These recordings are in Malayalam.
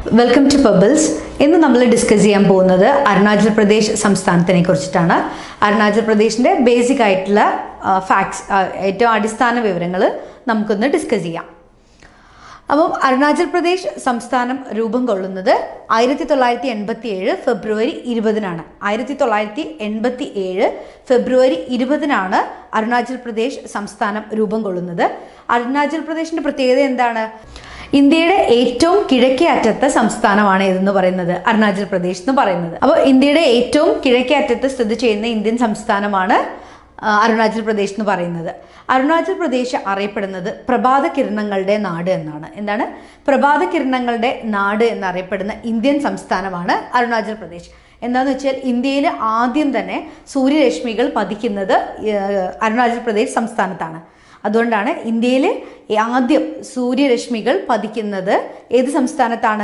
വെൽക്കം ടു പബിൾസ് ഇന്ന് നമ്മൾ ഡിസ്കസ് ചെയ്യാൻ പോകുന്നത് അരുണാചൽ പ്രദേശ് സംസ്ഥാനത്തിനെ കുറിച്ചിട്ടാണ് അരുണാചൽ പ്രദേശിൻ്റെ ബേസിക് ആയിട്ടുള്ള ഫാക്ട്സ് ഏറ്റവും അടിസ്ഥാന വിവരങ്ങൾ നമുക്കൊന്ന് ഡിസ്കസ് ചെയ്യാം അപ്പം അരുണാചൽ പ്രദേശ് സംസ്ഥാനം രൂപം കൊള്ളുന്നത് ആയിരത്തി തൊള്ളായിരത്തി എൺപത്തി ഏഴ് ഫെബ്രുവരി ഇരുപതിനാണ് ആയിരത്തി തൊള്ളായിരത്തി എൺപത്തി ഏഴ് ഫെബ്രുവരി ഇരുപതിനാണ് അരുണാചൽ പ്രദേശ് സംസ്ഥാനം രൂപം കൊള്ളുന്നത് അരുണാചൽ പ്രദേശിന്റെ പ്രത്യേകത എന്താണ് ഇന്ത്യയുടെ ഏറ്റവും കിഴക്കേ അറ്റത്തെ സംസ്ഥാനമാണ് ഇതെന്ന് പറയുന്നത് അരുണാചൽ പ്രദേശ് എന്ന് പറയുന്നത് അപ്പോൾ ഇന്ത്യയുടെ ഏറ്റവും കിഴക്കേ അറ്റത്ത് സ്ഥിതി ചെയ്യുന്ന ഇന്ത്യൻ സംസ്ഥാനമാണ് ആ, അരുണാചൽ പ്രദേശ് എന്ന് പറയുന്നത് അരുണാചൽ പ്രദേശ് അറിയപ്പെടുന്നത് പ്രഭാത കിരണങ്ങളുടെ നാട് എന്നാണ് എന്താണ് പ്രഭാത കിരണങ്ങളുടെ നാട് എന്നറിയപ്പെടുന്ന ഇന്ത്യൻ സംസ്ഥാനമാണ് അരുണാചൽ പ്രദേശ് എന്താന്ന് വെച്ചാൽ ഇന്ത്യയിൽ ആദ്യം തന്നെ സൂര്യരശ്മികൾ പതിക്കുന്നത് ഏഹ്, അരുണാചൽ പ്രദേശ് സംസ്ഥാനത്താണ് അതുകൊണ്ടാണ് ഇന്ത്യയിൽ ആദ്യം സൂര്യരശ്മികൾ പതിക്കുന്നത് ഏത് സംസ്ഥാനത്താണ്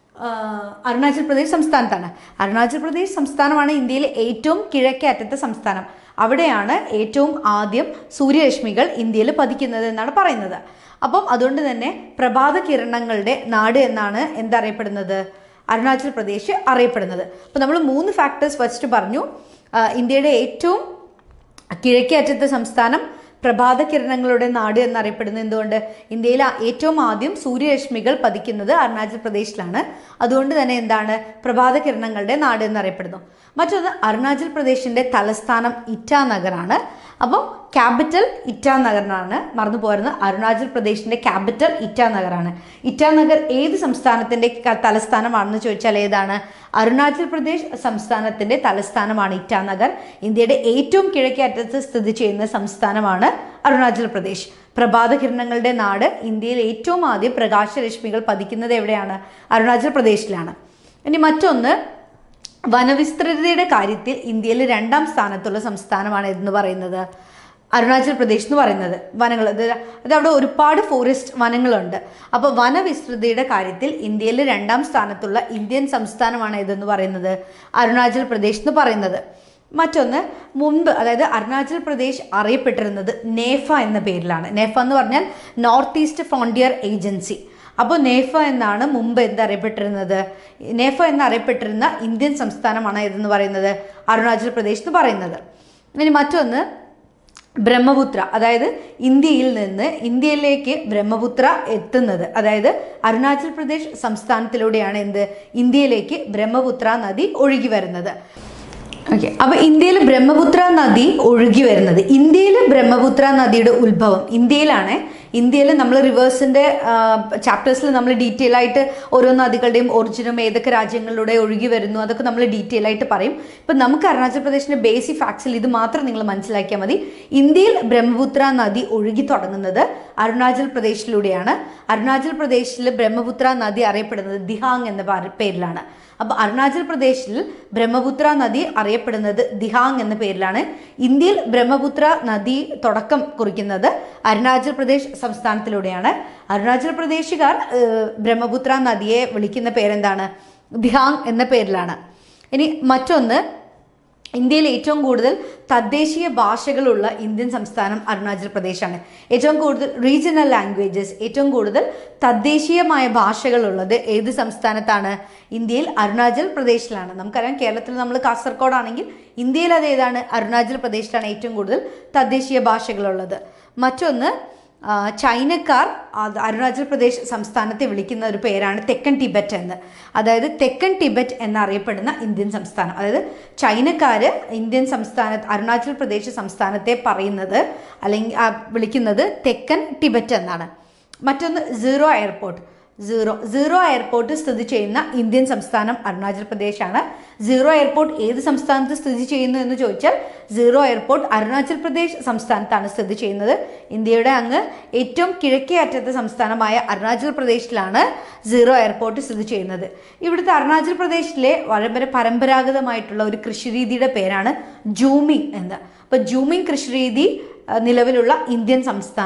ആഹ് അരുണാചൽ പ്രദേശ് സംസ്ഥാനത്താണ് അരുണാചൽ പ്രദേശ് സംസ്ഥാനമാണ് ഇന്ത്യയിലെ ഏറ്റവും കിഴക്കേ അറ്റത്തെ സംസ്ഥാനം അവിടെയാണ് ഏറ്റവും ആദ്യം സൂര്യരശ്മികൾ ഇന്ത്യയിൽ പതിക്കുന്നത് എന്നാണ് പറയുന്നത് അപ്പം അതുകൊണ്ട് തന്നെ പ്രഭാത കിരണങ്ങളുടെ നാട് എന്നാണ് എന്തറിയപ്പെടുന്നത് അരുണാചൽ പ്രദേശ് അറിയപ്പെടുന്നത് അപ്പം നമ്മൾ മൂന്ന് ഫാക്ടേഴ്സ് ഫസ്റ്റ് പറഞ്ഞു ആഹ് ഇന്ത്യയുടെ ഏറ്റവും കിഴക്കേ അറ്റത്തെ സംസ്ഥാനം പ്രഭാത കിരണങ്ങളുടെ നാട് എന്നറിയപ്പെടുന്നത് എന്തുകൊണ്ട് ഇന്ത്യയിൽ ആ- ഏറ്റവും ആദ്യം സൂര്യരശ്മികൾ പതിക്കുന്നത് അരുണാചൽ പ്രദേശിലാണ് അതുകൊണ്ട് തന്നെ എന്താണ് പ്രഭാത കിരണങ്ങളുടെ നാട് എന്നറിയപ്പെടുന്നു മറ്റൊന്ന് അരുണാചൽ പ്രദേശിന്റെ തലസ്ഥാനം ഇറ്റാനഗറാണ് അപ്പം ക്യാപിറ്റൽ ഇറ്റാനഗറിനാണ് മറന്നു പോരുന്നത് അരുണാചൽ പ്രദേശിന്റെ ക്യാപിറ്റൽ ഇറ്റാനഗറാണ് ഇറ്റാനഗർ ഏത് സംസ്ഥാനത്തിന്റെ ക- തലസ്ഥാനമാണെന്ന് ചോദിച്ചാൽ ഏതാണ് അരുണാചൽ പ്രദേശ് സംസ്ഥാനത്തിന്റെ തലസ്ഥാനമാണ് ഇറ്റാനഗർ ഇന്ത്യയുടെ ഏറ്റവും കിഴക്കേ അറ്റത്ത് സ്ഥിതി ചെയ്യുന്ന സംസ്ഥാനമാണ് അരുണാചൽ പ്രദേശ് പ്രഭാത കിരണങ്ങളുടെ നാട് ഇന്ത്യയിൽ ഏറ്റവും ആദ്യം പ്രകാശരശ്മികൾ പതിക്കുന്നത് എവിടെയാണ് അരുണാചൽ പ്രദേശിലാണ് ഇനി മറ്റൊന്ന് വനവിസ്തൃതിയുടെ കാര്യത്തിൽ ഇന്ത്യയിൽ രണ്ടാം സ്ഥാനത്തുള്ള സംസ്ഥാനമാണ് എന്ന് പറയുന്നത് അരുണാചൽ പ്രദേശ് എന്ന് പറയുന്നത് വനങ്ങൾ അത് അത് അവിടെ ഒരുപാട് ഫോറസ്റ്റ് വനങ്ങളുണ്ട് അപ്പോൾ വനവിസ്തൃതിയുടെ കാര്യത്തിൽ ഇന്ത്യയിൽ രണ്ടാം സ്ഥാനത്തുള്ള ഇന്ത്യൻ സംസ്ഥാനമാണ് ഇതെന്ന് പറയുന്നത് അരുണാചൽ പ്രദേശ് എന്ന് പറയുന്നത് മറ്റൊന്ന് മുൻപ് അതായത് അരുണാചൽ പ്രദേശ് അറിയപ്പെട്ടിരുന്നത് നേഫ എന്ന പേരിലാണ് നേഫ എന്ന് പറഞ്ഞാൽ നോർത്ത് ഈസ്റ്റ് ഫ്രോണ്ടിയർ ഏജൻസി അപ്പോൾ നേഫ എന്നാണ് മുമ്പ് എന്തറിയപ്പെട്ടിരുന്നത് നേഫ എന്നറിയപ്പെട്ടിരുന്ന ഇന്ത്യൻ സംസ്ഥാനമാണ് ഇതെന്ന് പറയുന്നത് അരുണാചൽ പ്രദേശ് എന്ന് പറയുന്നത് ഇനി മറ്റൊന്ന് ബ്രഹ്മപുത്ര അതായത് ഇന്ത്യയിൽ നിന്ന് ഇന്ത്യയിലേക്ക് ബ്രഹ്മപുത്ര എത്തുന്നത് അതായത് അരുണാചൽ പ്രദേശ് സംസ്ഥാനത്തിലൂടെയാണ് എന്ത് ഇന്ത്യയിലേക്ക് ബ്രഹ്മപുത്ര നദി ഒഴുകി വരുന്നത് ഓക്കെ അപ്പൊ ഇന്ത്യയിൽ ബ്രഹ്മപുത്ര നദി ഒഴുകി വരുന്നത് ഇന്ത്യയിൽ ബ്രഹ്മപുത്ര നദിയുടെ ഉത്ഭവം ഇന്ത്യയിലാണ് ഇന്ത്യയിൽ നമ്മൾ റിവേഴ്സിന്റെ ചാപ്റ്റേഴ്സിൽ നമ്മൾ ഡീറ്റെയിൽ ആയിട്ട് ഓരോ നദികളുടെയും ഒറിജിനും ഏതൊക്കെ രാജ്യങ്ങളിലൂടെ ഒഴുകി വരുന്നു അതൊക്കെ നമ്മൾ ഡീറ്റെയിൽ ആയിട്ട് പറയും ഇപ്പം നമുക്ക് അരുണാചൽ പ്രദേശിന്റെ ബേസിക് ഫാക്ട്സിൽ ഇത് മാത്രം നിങ്ങൾ മനസ്സിലാക്കിയാൽ മതി ഇന്ത്യയിൽ ബ്രഹ്മപുത്ര നദി ഒഴുകി തുടങ്ങുന്നത് അരുണാചൽ പ്രദേശിലൂടെയാണ് അരുണാചൽ പ്രദേശിൽ ബ്രഹ്മപുത്ര നദി അറിയപ്പെടുന്നത് ദിഹാങ് എന്ന പാര- പേരിലാണ് അപ്പോൾ അരുണാചൽ പ്രദേശിൽ ബ്രഹ്മപുത്ര നദി അറിയപ്പെടുന്നത് ദിഹാങ് എന്ന പേരിലാണ് ഇന്ത്യയിൽ ബ്രഹ്മപുത്ര നദി തുടക്കം കുറിക്കുന്നത് അരുണാചൽ പ്രദേശ് സംസ്ഥാനത്തിലൂടെയാണ് അരുണാചൽ പ്രദേശുകാർ ഏഹ്, ബ്രഹ്മപുത്ര നദിയെ വിളിക്കുന്ന പേരെന്താണ് ദിഹാങ് എന്ന പേരിലാണ് ഇനി മറ്റൊന്ന് ഇന്ത്യയിൽ ഏറ്റവും കൂടുതൽ തദ്ദേശീയ ഭാഷകളുള്ള ഇന്ത്യൻ സംസ്ഥാനം അരുണാചൽ പ്രദേശാണ് ഏറ്റവും കൂടുതൽ റീജിയണൽ ലാംഗ്വേജസ് ഏറ്റവും കൂടുതൽ തദ്ദേശീയമായ ഭാഷകളുള്ളത് ഏത് സംസ്ഥാനത്താണ് ഇന്ത്യയിൽ അരുണാചൽ പ്രദേശിലാണ് നമുക്കറിയാം കേരളത്തിൽ നമ്മൾ കാസർഗോഡ് ആണെങ്കിൽ ഇന്ത്യയിൽ അത് ഏതാണ് അരുണാചൽ പ്രദേശിലാണ് ഏറ്റവും കൂടുതൽ തദ്ദേശീയ ഭാഷകളുള്ളത് മറ്റൊന്ന് ആ, ചൈനക്കാർ അത് അരുണാചൽ പ്രദേശ് സംസ്ഥാനത്തെ വിളിക്കുന്ന ഒരു പേരാണ് തെക്കൻ ടിബറ്റ് എന്ന് അതായത് തെക്കൻ ടിബറ്റ് എന്നറിയപ്പെടുന്ന ഇന്ത്യൻ സംസ്ഥാനം അതായത് ചൈനക്കാർ ഇന്ത്യൻ സംസ്ഥാന അരുണാചൽ പ്രദേശ് സംസ്ഥാനത്തെ പറയുന്നത് അല്ലെങ്കിൽ ആ, വിളിക്കുന്നത് തെക്കൻ ടിബറ്റ് എന്നാണ് മറ്റൊന്ന് സീറോ എയർപോർട്ട് സീറോ സീറോ എയർപോർട്ട് സ്ഥിതി ചെയ്യുന്ന ഇന്ത്യൻ സംസ്ഥാനം അരുണാചൽ പ്രദേശാണ് സീറോ എയർപോർട്ട് ഏത് സംസ്ഥാനത്ത് സ്ഥിതി ചെയ്യുന്നു എന്ന് ചോദിച്ചാൽ സീറോ എയർപോർട്ട് അരുണാചൽ പ്രദേശ് സംസ്ഥാനത്താണ് സ്ഥിതി ചെയ്യുന്നത് ഇന്ത്യയുടെ അങ്ങ് ഏറ്റവും കിഴക്കേ അറ്റത്തെ സംസ്ഥാനമായ അരുണാചൽ പ്രദേശിലാണ് സീറോ എയർപോർട്ട് സ്ഥിതി ചെയ്യുന്നത് ഇവിടുത്തെ അരുണാചൽ പ്രദേശിലെ വളരെ പരമ്പരാഗതമായിട്ടുള്ള ഒരു കൃഷിരീതിയുടെ പേരാണ് ജൂമിങ് എന്ന് അപ്പോൾ ജൂമിങ് കൃഷിരീതി അഹ് നിലവിലുള്ള ഇന്ത്യൻ സംസ്ഥാനം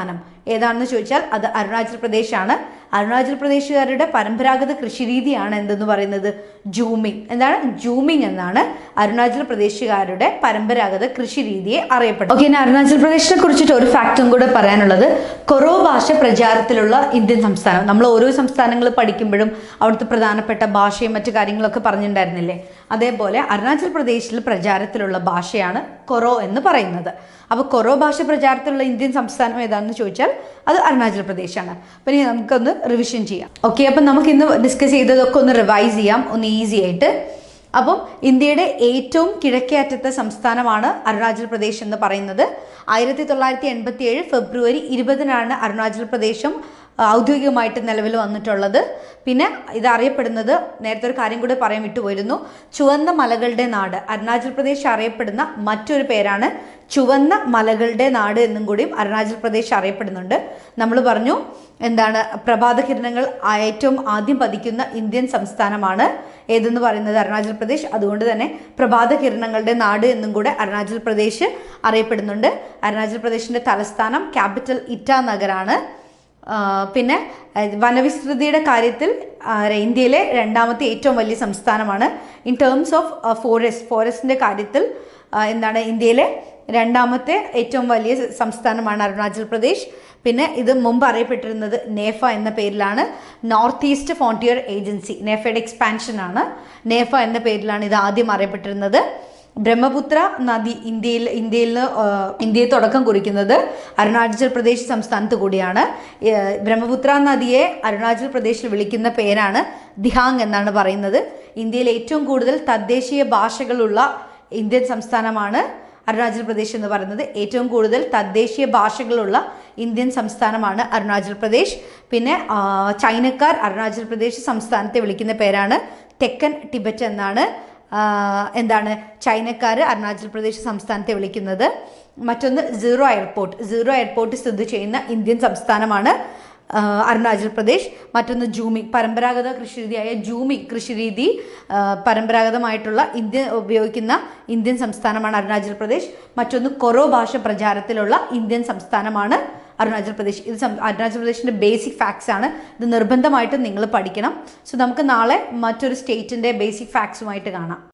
ഏതാണെന്ന് ചോദിച്ചാൽ അത് അരുണാചൽ പ്രദേശാണ് അരുണാചൽ പ്രദേശുകാരുടെ പരമ്പരാഗത കൃഷിരീതിയാണ് എന്തെന്ന് പറയുന്നത് ജൂമിങ് എന്താണ് ജൂമിങ് എന്നാണ് അരുണാചൽ പ്രദേശുകാരുടെ പരമ്പരാഗത കൃഷി രീതിയെ അറിയപ്പെടുന്നത് ഓക്കെ ഇനി അരുണാചൽ പ്രദേശിനെ കുറിച്ചിട്ട് ഒരു ഫാക്റ്റും കൂടെ പറയാനുള്ളത് കൊറോ ഭാഷ പ്രചാരത്തിലുള്ള ഇന്ത്യൻ സംസ്ഥാനം നമ്മൾ ഓരോ സംസ്ഥാനങ്ങൾ പഠിക്കുമ്പോഴും അവിടുത്തെ പ്രധാനപ്പെട്ട ഭാഷയും മറ്റു കാര്യങ്ങളൊക്കെ പറഞ്ഞിട്ടുണ്ടായിരുന്നില്ലേ അതേപോലെ അരുണാചൽ പ്രദേശിൽ പ്രചാരത്തിലുള്ള ഭാഷയാണ് കൊറോ എന്ന് പറയുന്നത് അപ്പോൾ കൊറോ ഭാഷ പ്രചാരത്തിലുള്ള ഇന്ത്യൻ സംസ്ഥാനം ഏതാണെന്ന് ചോദിച്ചാൽ അത് അരുണാചൽ പ്രദേശാണ് അപ്പം ഇനി നമുക്കൊന്ന് റിവിഷൻ ചെയ്യാം ഓക്കെ അപ്പം നമുക്ക് ഇന്ന് ഡിസ്കസ് ചെയ്തതൊക്കെ ഒന്ന് റിവൈസ് ചെയ്യാം ഒന്ന് ഈസി ആയിട്ട് അപ്പം ഇന്ത്യയുടെ ഏറ്റവും കിഴക്കേ അറ്റത്തെ സംസ്ഥാനമാണ് അരുണാചൽ പ്രദേശ് എന്ന് പറയുന്നത് ആയിരത്തി തൊള്ളായിരത്തി എൺപത്തി ഏഴ് ഫെബ്രുവരി ഇരുപതിനാണ് അരുണാചൽ പ്രദേശം ഔദ്യോഗികമായിട്ട് നിലവിൽ വന്നിട്ടുള്ളത് പിന്നെ ഇത് അറിയപ്പെടുന്നത് നേരത്തെ ഒരു കാര്യം കൂടി പറയാൻ വിട്ടുപോയിരുന്നു ചുവന്ന മലകളുടെ നാട് അരുണാചൽ പ്രദേശ് അറിയപ്പെടുന്ന മറ്റൊരു പേരാണ് ചുവന്ന മലകളുടെ നാട് എന്നും കൂടിയും അരുണാചൽ പ്രദേശ് അറിയപ്പെടുന്നുണ്ട് നമ്മൾ പറഞ്ഞു എന്താണ് പ്രഭാത കിരണങ്ങൾ ഏറ്റവും ആദ്യം പതിക്കുന്ന ഇന്ത്യൻ സംസ്ഥാനമാണ് ഏതെന്ന് പറയുന്നത് അരുണാചൽ പ്രദേശ് അതുകൊണ്ട് തന്നെ പ്രഭാത കിരണങ്ങളുടെ നാട് എന്നും കൂടെ അരുണാചൽ പ്രദേശ് അറിയപ്പെടുന്നുണ്ട് അരുണാചൽ പ്രദേശിൻ്റെ തലസ്ഥാനം ക്യാപിറ്റൽ ഇറ്റാനഗറാണ് ആ, പിന്നെ അഹ് വനവിസ്തൃതിയുടെ കാര്യത്തിൽ ആ, ഇന്ത്യയിലെ രണ്ടാമത്തെ ഏറ്റവും വലിയ സംസ്ഥാനമാണ് ഇൻ ടേംസ് ഓഫ് ഫോറസ്റ്റ് ഫോറസ്റ്റിൻ്റെ കാര്യത്തിൽ ആ, എന്താണ് ഇന്ത്യയിലെ രണ്ടാമത്തെ ഏറ്റവും വലിയ സംസ്ഥാനമാണ് അരുണാചൽ പ്രദേശ് പിന്നെ ഇത് മുമ്പ് അറിയപ്പെട്ടിരുന്നത് നേഫ എന്ന പേരിലാണ് നോർത്ത് ഈസ്റ്റ് ഫോണ്ടിയർ ഏജൻസി നേഫയുടെ എക്സ്പാൻഷൻ ആണ് നേഫ എന്ന പേരിലാണ് ഇത് ആദ്യം അറിയപ്പെട്ടിരുന്നത് ബ്രഹ്മപുത്ര നദി ഇന്ത്യയിൽ ഇന്ത്യയിൽ നിന്ന്, ആ, ഇന്ത്യയിൽ തുടക്കം കുറിക്കുന്നത് അരുണാചൽ പ്രദേശ് സംസ്ഥാനത്ത് കൂടിയാണ് ഏ, ബ്രഹ്മപുത്ര നദിയെ അരുണാചൽ പ്രദേശിൽ വിളിക്കുന്ന പേരാണ് ദിഹാങ് എന്നാണ് പറയുന്നത് ഇന്ത്യയിൽ ഏറ്റവും കൂടുതൽ തദ്ദേശീയ ഭാഷകളുള്ള ഇന്ത്യൻ സംസ്ഥാനമാണ് അരുണാചൽ പ്രദേശ് എന്ന് പറയുന്നത് ഏറ്റവും കൂടുതൽ തദ്ദേശീയ ഭാഷകളുള്ള ഇന്ത്യൻ സംസ്ഥാനമാണ് അരുണാചൽ പ്രദേശ് പിന്നെ ആ, ചൈനക്കാർ അരുണാചൽ പ്രദേശ് സംസ്ഥാനത്തെ വിളിക്കുന്ന പേരാണ് തെക്കൻ ടിബറ്റ് എന്നാണ് ആ, എന്താണ് ചൈനക്കാർ അരുണാചൽ പ്രദേശ് സംസ്ഥാനത്തെ വിളിക്കുന്നത് മറ്റൊന്ന് സീറോ എയർപോർട്ട് സീറോ എയർപോർട്ട് സ്ഥിതി ചെയ്യുന്ന ഇന്ത്യൻ സംസ്ഥാനമാണ് ആ, അരുണാചൽ പ്രദേശ് മറ്റൊന്ന് ജൂമി പരമ്പരാഗത കൃഷിരീതിയായ ജൂമി കൃഷിരീതി ആ, പരമ്പരാഗതമായിട്ടുള്ള ഇന്ത്യ ഉപയോഗിക്കുന്ന ഇന്ത്യൻ സംസ്ഥാനമാണ് അരുണാചൽ പ്രദേശ് മറ്റൊന്ന് കൊറോ ഭാഷ പ്രചാരത്തിലുള്ള ഇന്ത്യൻ സംസ്ഥാനമാണ് അരുണാചൽ പ്രദേശ് ഇത് സം- അരുണാചൽ പ്രദേശിൻ്റെ ബേസിക് ഫാക്ട്സ് ആണ് ഇത് നിർബന്ധമായിട്ടും നിങ്ങൾ പഠിക്കണം സോ നമുക്ക് നാളെ മറ്റൊരു സ്റ്റേറ്റിൻ്റെ ബേസിക് ഫാക്ട്സുമായിട്ട് കാണാം